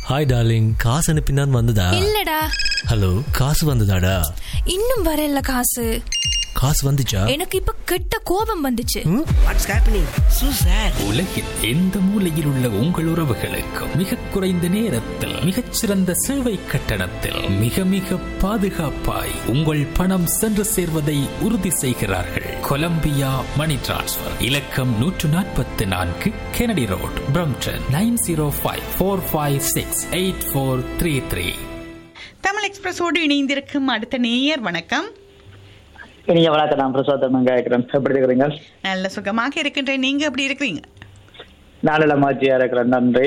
Hi darling காசு அனுப்பினான் வந்ததா இல்லடா ஹலோ காசு வந்ததாடா இன்னும் வரல காசு காசு வந்துச்சா எனக்கு இப்ப கெட்ட கோபம் வந்துச்சு வாட்ஸ் ஹேப்பனிங் சூசர் உலகில் எந்த மூலையில் உள்ள உங்கள் உறவுகளுக்கு மிக குறைந்த நேரத்தில் மிகச்சிறந்த சேவை கட்டணத்தில் மிக மிக பாதுகாப்பாய் உங்கள் பணம் சென்று சேர்வதை உறுதி செய்கிறார்கள் கொலம்பியா மணி டிரான்ஸ்ஃபர் இலக்கம் நூற்று நாற்பத்தி நான்கு Kennedy road Brampton nine zero five four five six eight four three three Tamil எக்ஸ்பிரஸோடு இணைந்திருக்கும் அடுத்த நேயர் வணக்கம் இனிய வணக்கம் நான் பிரசோத்தம் கேட்கிறேன் எப்படி இருக்கிறீங்க நல்ல சுகமாக இருக்கின்றேன் நீங்க எப்படி இருக்கிறீங்க நாளில மாற்றியா இருக்கிறேன் நன்றி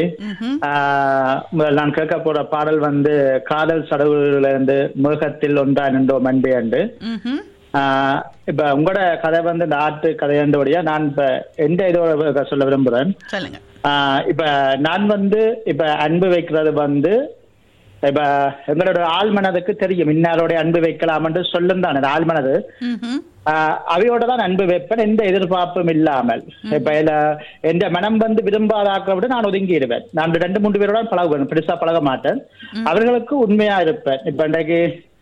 ஆஹ் முதல்ல நான் கேட்க போற பாடல் வந்து காதல் சடவுல இருந்து முகத்தில் ஒன்றா நின்றோ மண்டி அண்டு ம்ஹும். ஆஹ் இப்ப உங்களோட கதை வந்து இந்த ஆட்டு கதையண்டபடியா நான் இப்ப எந்த இதோட சொல்ல விரும்புறேன் சொல்லுங்க ஆஹ் இப்ப நான் வந்து இப்ப அன்பு வைக்கிறது வந்து இப்ப எங்களோட ஆழ்மனதுக்கு தெரியும் இன்னாரோட அன்பு வைக்கலாம்னு சொல்லும் தான் ஆழ்மனது ம்ஹும். ஆஹ் அவையோட தான் அன்பு வைப்பேன் எந்த எதிர்பார்ப்பும் இல்லாமல் இப்ப இதுல எந்த மனம் வந்து விரும்பாதாக்க விட நான் ஒதுங்கிடுவேன் நான் ரெண்டு மூன்று பேரோட பழகுவேன் பெருசா பழக மாட்டேன் அவர்களுக்கு உண்மையா இருப்பேன் இப்ப இன்றைக்கு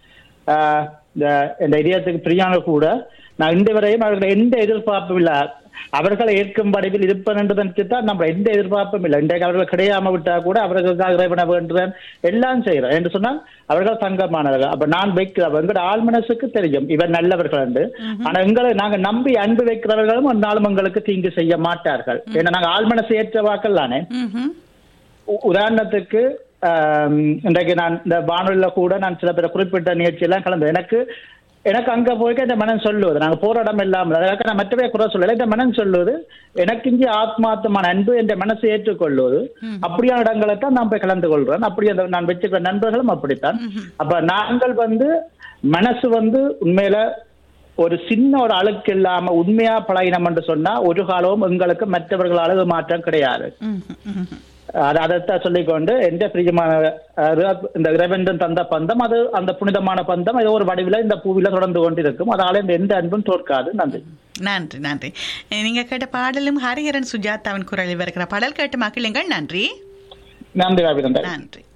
ஆஹ் இந்த இந்த இதயத்துக்கு பிரியான கூட நான் இன்று வரையும் அவர்கள் எந்த எதிர்பார்ப்பும் இல்ல அவர்களை ஏற்கும் வடிவில் இருப்பேன் என்று தான் நம்ம எந்த எதிர்பார்ப்பும் இல்லை இன்றைக்கு அவர்கள் கிடையாம விட்டா கூட அவர்களுக்காக இறைவன வேண்டுவேன் எல்லாம் செய்யறேன் என்று சொன்னால் அவர்கள் தங்கமானவர்கள் அப்ப நான் வைக்கிற எங்களோட ஆள் மனசுக்கு தெரியும் இவர் நல்லவர்கள் என்று ஆனா எங்களை நாங்க நம்பி அன்பு வைக்கிறவர்களும் ஒரு நாளும் எங்களுக்கு தீங்கு செய்ய மாட்டார்கள் ஏன்னா நாங்க ஆள் மனசு ஏற்ற வாக்கள் தானே ம்ஹும். உ- உதாரணத்துக்கு ஆம், இன்றைக்கு நான் இந்த வானொலியில கூட நான் சில பேர் குறிப்பிட்ட நிகழ்ச்சியெல்லாம் கலந்து எனக்கு எனக்கு அங்க போய்க்க இந்த மனம் சொல்லுவது நாங்க போற இடம் இல்லாமல் அதுக்காக நான் மற்றவே குறை சொல்லல இந்த மனம் சொல்லுவது எனக்கு இங்கே ஆத்மார்த்தமான அன்பு என்ற மனசை ஏற்றுக்கொள்வது அப்படியான இடங்களை தான் நான் போய் கலந்து கொள்றேன் அப்படி அந்த நான் வச்சுக்கிற நண்பர்களும் அப்படித்தான் அப்ப நாங்கள் வந்து மனசு வந்து உண்மையில ஒரு சின்ன ஒரு அழுக்கு இல்லாம உண்மையா பழகினம் என்று சொன்னா ஒரு காலமும் எங்களுக்கு மற்றவர்கள் அழகு மாற்றம் கிடையாது ம்ஹும். ம்ஹும். அது அதைத்தான் சொல்லிக்கொண்டு எந்த பிரியமான அஹ், ர- இந்த இறைவன் தந்த பந்தம் அது அந்த புனிதமான பந்தம் ஏதோ ஒரு வடிவில இந்த பூவில தொடர்ந்து கொண்டிருக்கும் அதனால இந்த எந்த அன்பும் தோற்காது நன்றி நன்றி நன்றி நீங்க கேட்ட பாடலும் ஹரிஹரன் சுஜாதாவின் குரலில் வருகிற பாடல் கேட்டு மகிழுங்கள் நன்றி நன்றி அபிநந்தன் நன்றி